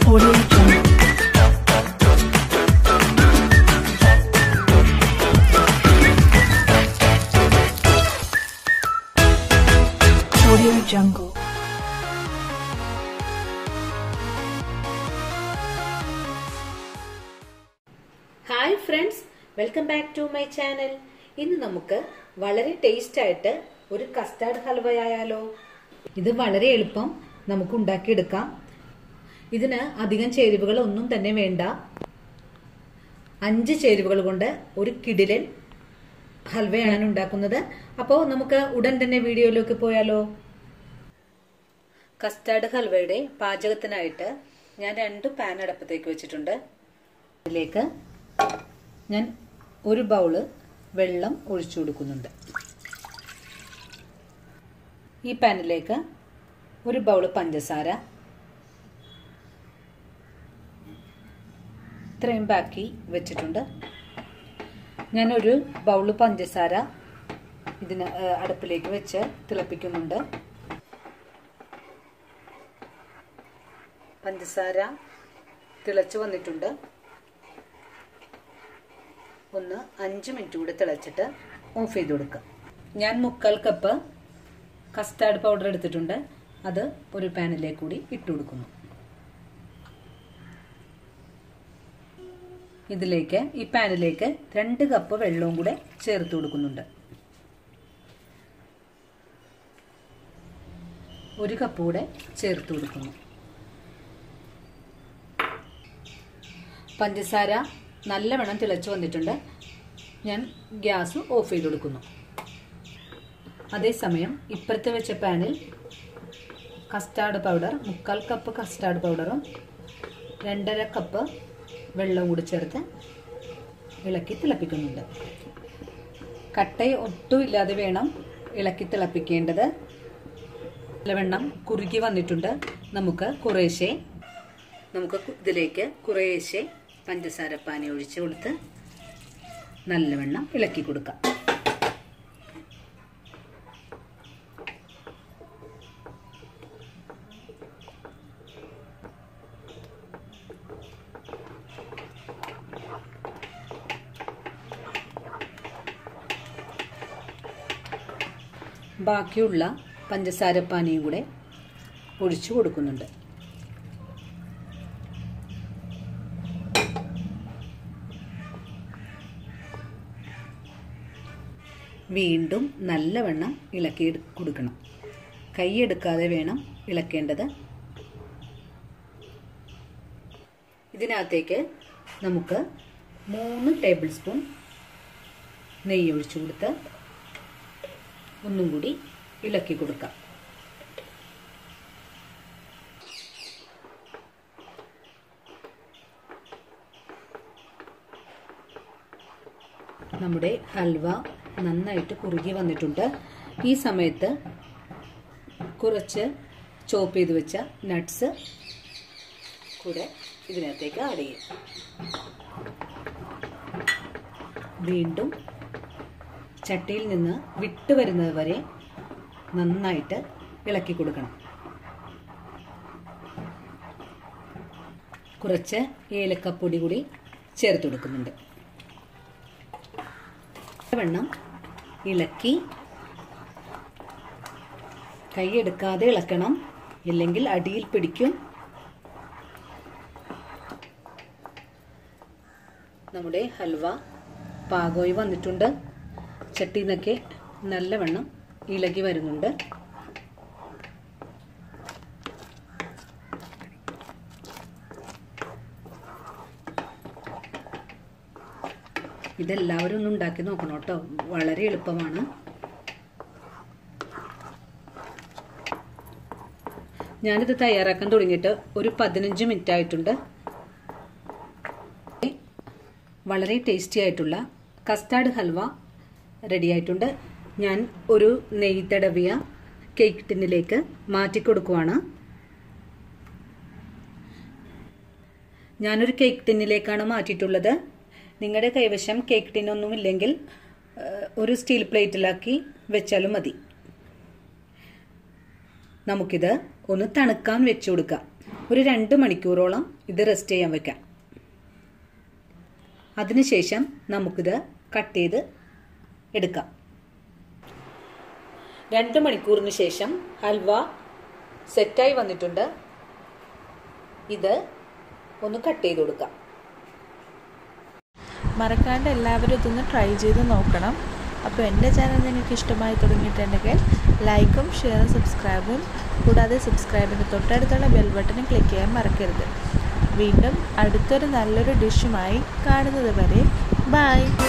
Audio Jungle. Audio Jungle. Hi friends welcome back to my channel ഇന്ന് നമുക്ക് വളരെ taste ആയിട്ട് ഒരു കസ്റ്റാർഡ് ഹൽവയായാലോ ഇത് വളരെ എളുപ്പം നമുക്ക് ഉണ്ടാക്കിയെടുക്കാം ഇതിന് അധികം ചേരുവകൾ ഒന്നും തന്നെ വേണ്ട അഞ്ച് ചേരുവകൾ കൊണ്ട് ഒരു കിടിലൻ ഹൽവയാണ് ഉണ്ടാക്കുന്നത് അപ്പോൾ നമുക്ക് ഉടൻ തന്നെ വീഡിയോയിലേക്ക് പോയാലോ കസ്റ്റാർഡ് ഹൽവയുടെ പാചകത്തിനായിട്ട് ഞാൻ രണ്ട് പാൻ അടുപ്പത്തേക്ക് വെച്ചിട്ടുണ്ട് അതിലേക്ക് ഞാൻ ഒരു ബൗള് വെള്ളം ഒഴിച്ചു കൊടുക്കുന്നുണ്ട് ഈ പാനിലേക്ക് ഒരു ബൗള് പഞ്ചസാര ഇത്രയും ബാക്കി വെച്ചിട്ടുണ്ട് ഞാനൊരു ബൗള് പഞ്ചസാര ഇതിന് ഏഹ്, അടുപ്പിലേക്ക് വെച്ച് തിളപ്പിക്കുന്നുണ്ട് പഞ്ചസാര തിളച്ചു വന്നിട്ടുണ്ട് ഒന്ന് അഞ്ച് മിനിറ്റ് കൂടി തിളച്ചിട്ട് ഓഫ് ചെയ്ത് കൊടുക്കുക ഞാൻ മുക്കാൽ കപ്പ് കസ്റ്റാർഡ് പൗഡർ എടുത്തിട്ടുണ്ട് അത് ഒരു പാനിലേക്ക് കൂടി ഇട്ട് കൊടുക്കുന്നു ഇതിലേക്ക് ഈ പാനിലേക്ക് രണ്ട് കപ്പ് വെള്ളവും കൂടെ ചേർത്ത് കൊടുക്കുന്നുണ്ട് ഒരു കപ്പ് കൂടെ ചേർത്ത് കൊടുക്കുന്നു പഞ്ചസാര നല്ലവണ്ണം തിളച്ചു വന്നിട്ടുണ്ട് ഞാൻ ഗ്യാസ് ഓഫ് ചെയ്ത് കൊടുക്കുന്നു അതേസമയം ഇപ്പുറത്ത് വെച്ച പാനിൽ കസ്റ്റാർഡ് പൗഡർ മുക്കാൽ കപ്പ് കസ്റ്റാർഡ് പൗഡറും രണ്ടര കപ്പ് വെള്ളവും കൂടി ചേർത്ത് ഇളക്കി തിളപ്പിക്കുന്നുണ്ട് കട്ട ഒട്ടും ഇല്ലാതെ വേണം ഇളക്കി തിളപ്പിക്കേണ്ടത് വെള്ളം കുറുകി വന്നിട്ടുണ്ട് നമുക്ക് കുറേശ്ശെ നമുക്ക് കു- ഇതിലേക്ക് കുറേശ്ശെ പഞ്ചസാര പാനി ഒഴിച്ച് കൊടുത്ത് നല്ലവണ്ണം ഇളക്കി കൊടുക്കാം ബാക്കിയുള്ള പഞ്ചസാര പാനിയും കൂടെ ഒഴിച്ചു കൊടുക്കുന്നുണ്ട് വീണ്ടും നല്ലവണ്ണം ഇളക്കി എടു- കൊടുക്കണം കൈയെടുക്കാതെ വേണം ഇളക്കേണ്ടത് ഇതിനകത്തേക്ക് നമുക്ക് മൂന്ന് ടേബിൾ സ്പൂൺ നെയ്യ് ഒഴിച്ചു കൊടുത്ത് ഒന്നും കൂടി ഇളക്കി കൊടുക്കാം നമ്മുടെ ഹൽവ നന്നായിട്ട് കുറുകി വന്നിട്ടുണ്ട് ഈ സമയത്ത് കുറച്ച് ചോപ്പ് ചെയ്ത് വെച്ച നട്ട്സ് കൂടെ ഇതിനകത്തേക്ക് ആഡ് ചെയ്യും വീണ്ടും ചട്ടിയിൽ നിന്ന് വിട്ട് വരുന്നത് വരെ നന്നായിട്ട് ഇളക്കി കൊടുക്കണം കുറച്ച് ഏലക്കപ്പൊടി കൂടി ചേർത്ത് കൊടുക്കുന്നുണ്ട് വെണ്ണം ഇളക്കി കൈയെടുക്കാതെ ഇളക്കണം ഇല്ലെങ്കിൽ അടിയിൽ പിടിക്കും നമ്മുടെ ഹൽവ പാകമായി വന്നിട്ടുണ്ട് ചട്ടിയിൽ നിന്നൊക്കെ നല്ലവണ്ണം ഇളകി വരുന്നുണ്ട് ഇതെല്ലാവരും ഒന്ന് ഉണ്ടാക്കി നോക്കണം കേട്ടോ വളരെ എളുപ്പമാണ് ഞാനിത് തയ്യാറാക്കാൻ തുടങ്ങിയിട്ട് ഒരു പതിനഞ്ച് മിനിറ്റ് ആയിട്ടുണ്ട് വളരെ ടേസ്റ്റി ആയിട്ടുള്ള കസ്റ്റാർഡ് ഹൽവ റെഡി ആയിട്ടുണ്ട് ഞാൻ ഒരു നെയ്യ് തടവിയ കേക്ക് ടിന്നിലേക്ക് മാറ്റി കൊടുക്കുവാണ് ഞാനൊരു കേക്ക് ടിന്നിലേക്കാണ് മാറ്റിയിട്ടുള്ളത് നിങ്ങളുടെ കൈവശം കേക്ക് ടിന്നൊന്നും ഇല്ലെങ്കിൽ ഏഹ്, ഒരു സ്റ്റീൽ പ്ലേറ്റിലാക്കി വെച്ചാലും മതി നമുക്കിത് ഒന്ന് തണുക്കാൻ വെച്ചു കൊടുക്കാം ഒരു രണ്ട് മണിക്കൂറോളം ഇത് റെസ്റ്റ് ചെയ്യാൻ വെക്കാം അതിനുശേഷം നമുക്കിത് കട്ട് ചെയ്ത് എടുക്കാം രണ്ട് മണിക്കൂറിന് ശേഷം ഹൽവ സെറ്റായി വന്നിട്ടുണ്ട് ഇത് ഒന്ന് കട്ട് ചെയ്ത് കൊടുക്കാം മറക്കാണ്ട് എല്ലാവരും ഇതൊന്ന് ട്രൈ ചെയ്ത് നോക്കണം അപ്പോൾ എൻ്റെ ചാനൽ നിങ്ങൾക്ക് ഇഷ്ടമായി തുടങ്ങിയിട്ടുണ്ടെങ്കിൽ ലൈക്കും ഷെയറും സബ്സ്ക്രൈബും കൂടാതെ സബ്സ്ക്രൈബിന് തൊട്ടടുത്തുള്ള ബെൽ ബട്ടണും ക്ലിക്ക് ചെയ്യാൻ മറക്കരുത് വീണ്ടും അടുത്തൊരു നല്ലൊരു ഡിഷുമായി കാണുന്നത് വരെ ബൈ